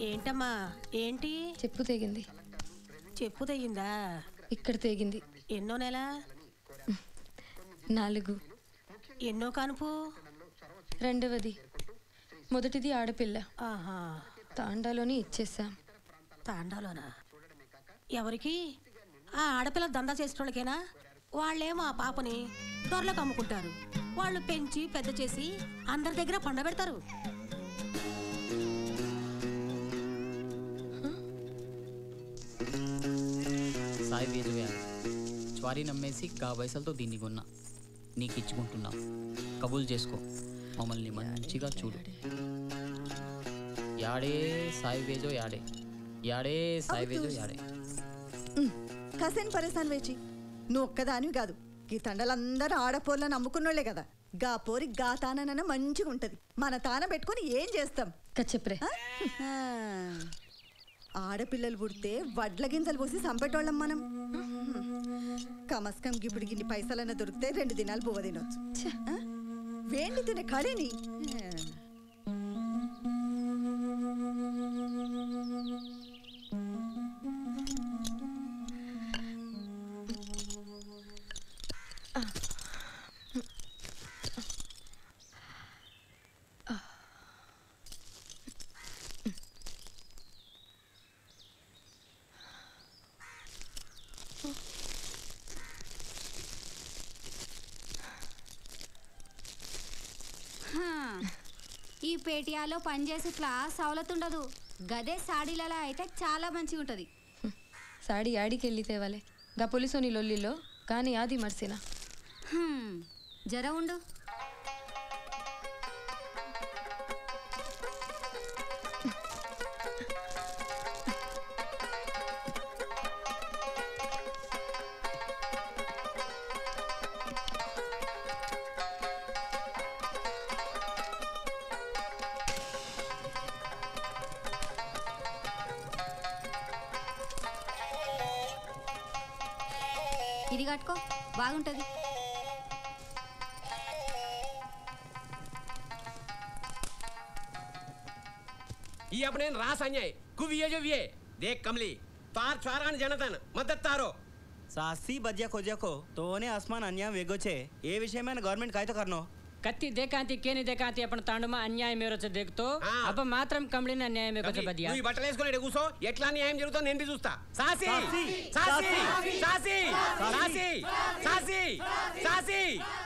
ఏంటమ్మా ఏంటి చెప్పు తెగింది చెప్పు తెగిందా ఇక్కడ తెగింది ఎన్నో నెల నాలుగు ఎన్నో కానుపు రెండవది మొదటిది ఆడపిల్ల ఆహా తాండాలోని ఇచ్చేసాం తాండాలోనా ఎవరికి ఆ ఆడపిల్ల దందా చేసేటోళ్ళకేనా వాళ్ళేమో ఆ పాపని దొరలకు అమ్ముకుంటారు వాళ్ళు పెంచి పెద్ద చేసి అందరి దగ్గర పండబెడతారు సాయి వేజువే జ్వారీ నమ్మేసి గా పైసలతో దీన్ని కొన్నా నీకు ఇచ్చుకుంటున్నా కబూల్ చేసుకో మమ్మల్ని మంచిగా చూడు యాడే సాయి వేజో యాడే యాడే సాయి వేజో యాడే కసేన్ పరేసాన్ వేచి నువ్వు ఒక్కదానివి కాదు ఈ తండలందరూ ఆడపోర్లను అమ్ముకున్నోళ్లే కదా గా పోరి గా తానన మంచిగా ఉంటది మన తాన పెట్టుకొని ఏం చేస్తాం కచ్చెప్రే ఆ? ఆ. ఆడపిల్లలు పుడితే వడ్ల గింజలు పోసి చంపేటోళ్ళం మనం కమస్కం గిప్పుడు గిన్ని పైసలన్న దొరికితే రెండు దినాలు బువ్వ తినొచ్చు ఆ? వేండి తినే కళని హా. ఈ పేటియాలో పనిచేసి క్లాస్ సవలత్ ఉండదు గదే సాడీలలో అయితే చాలా మంచిగా ఉంటుంది సాడి యాడికి వెళ్ళి తేవాలే గా పోలీసోని లొల్లిలో కానీ ఆది మర్సినా హ్మ్. జర ఉండు ఇది కట్టుకో బాగుంటుంది ये अपने रास अन्याय कुविये जो विये देख कमली तार चारान जनतन मदद तारो સાસી બજ્યા ખોજ્યા તોને આસમાન અન્યા વેગો છે એ વિષયમાં ગવર્મેન્ટ કાય તો કરનો ಕತ್ತಿ ದೇಕಾಂತಿ ಕೇನಿ ದೇಕಾಂತಿ ಅಪ್ಪನ ತಾಂಡುಮ ಅನ್ಯಾಯ ಮೇರೊಚ್ಚ ದೇಕ್ತು ఆ. ಅಪ್ಪ ಮಾತ್ರ కంప్లీన్ అన్యాయం మేకొచ్చ కమలి, బదియా నువ్వు ఈ బట్టలు వేసుకొని ఈడ కూసో ఎట్లా న్యాయం జరుగుతుందో నేను బి చూస్తా సాసి సాసి! సాసి సాసి! సాసి సాసి సాసి సాసి